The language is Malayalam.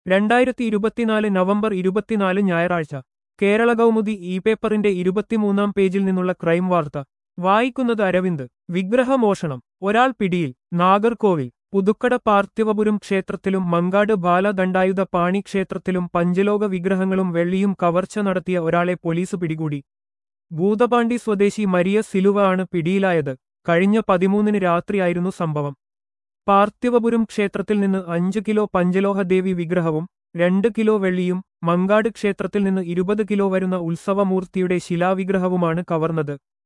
രണ്ടായിരത്തി ഇരുപത്തിനാല് നവംബർ ഇരുപത്തിനാല് ഞായറാഴ്ച കേരള കൗമുദി ഇ പേപ്പറിന്റെ ഇരുപത്തിമൂന്നാം പേജിൽ നിന്നുള്ള ക്രൈം വാർത്ത വായിക്കുന്നത് അരവിന്ദ് വിഗ്രഹമോഷണം ഒരാൾ പിടിയിൽ നാഗർകോവിൽ പുതുക്കട പാർത്ഥിവപുരം ക്ഷേത്രത്തിലും മങ്കാട് ബാലദണ്ഡായുധ പാണി ക്ഷേത്രത്തിലും പഞ്ചലോക വിഗ്രഹങ്ങളും വെള്ളിയും കവർച്ച നടത്തിയ ഒരാളെ പോലീസ് പിടികൂടി ഭൂതപാണ്ടി സ്വദേശി മരിയ സിലുവ ആണ് പിടിയിലായത് കഴിഞ്ഞ പതിമൂന്നിന് രാത്രിയായിരുന്നു സംഭവം പാർത്ഥിവപുരം ക്ഷേത്രത്തിൽ നിന്ന് അഞ്ച് കിലോ പഞ്ചലോഹദേവി വിഗ്രഹവും രണ്ട് കിലോ വെള്ളിയും മങ്കാട് ക്ഷേത്രത്തിൽ നിന്ന് ഇരുപത് കിലോ വരുന്ന ഉത്സവമൂർത്തിയുടെ ശിലാവിഗ്രഹവുമാണ് കവർന്നത്